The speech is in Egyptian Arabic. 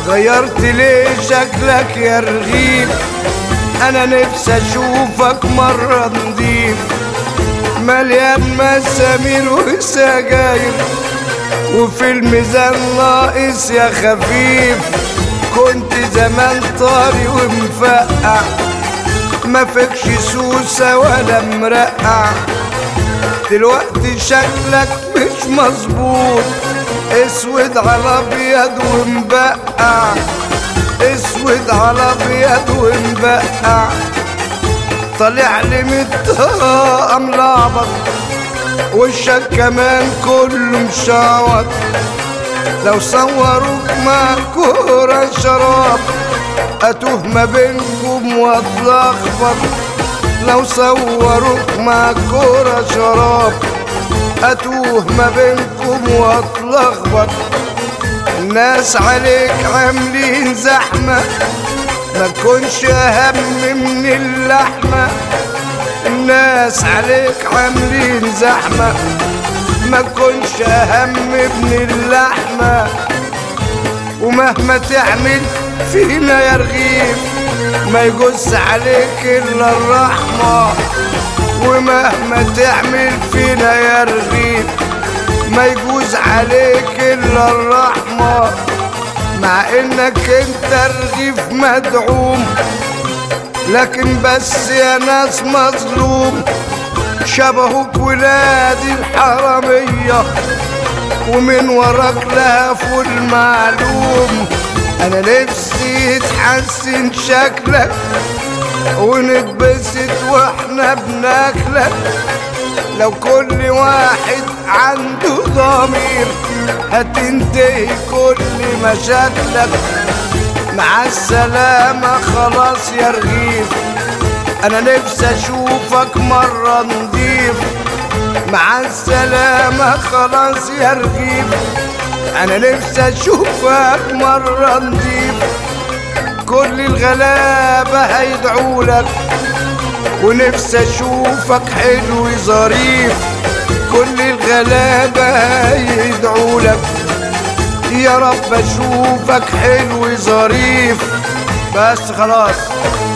غيرت ليه شكلك يا رغيف انا نفسي اشوفك مرة نضيف مليان مسامير وسجاير وفي الميزان ناقص يا خفيف كنت زمان طاري ومفقع ما فيكش سوسة ولا مرقع دلوقتي شكلك مش مظبوط اسود على ابيض ومبقع اسود على ابيض ومبقع طالع لي متطقم لعبط وشك كمان كله مشعوط لو صوروك مع كورة شراب اتوه ما بينكم واتلخبط لو صوروك مع كورة شراب اتوه ما بينكم واتلخبط الناس عليك عاملين زحمة ما تكونش اهم من اللحمة الناس عليك عاملين زحمة ما تكونش اهم من اللحمة ومهما تعمل فينا يا رغيف ما يجوز عليك الا الرحمة ومهما تعمل فينا يا رغيف ما يجوز عليك الا الرحمة مع انك انت رغيف مدعوم لكن بس يا ناس مظلوم شبهك ولاد الحرامية ومن وراك لهف المعلوم انا نفسي يتحسن شكلك ونتبسط واحنا بناكلك لو كل واحد عنده ضمير هتنتهي كل مشاكلك مع السلامة خلاص يا رغيف انا نفسي اشوفك مرة نضيف مع السلامة خلاص يا رغيف انا نفسي اشوفك مرة نضيف كل الغلابة هيدعولك ونفسي اشوفك حلو ظريف كل الغلابة هيدعولك يا رب اشوفك حلو ظريف بس خلاص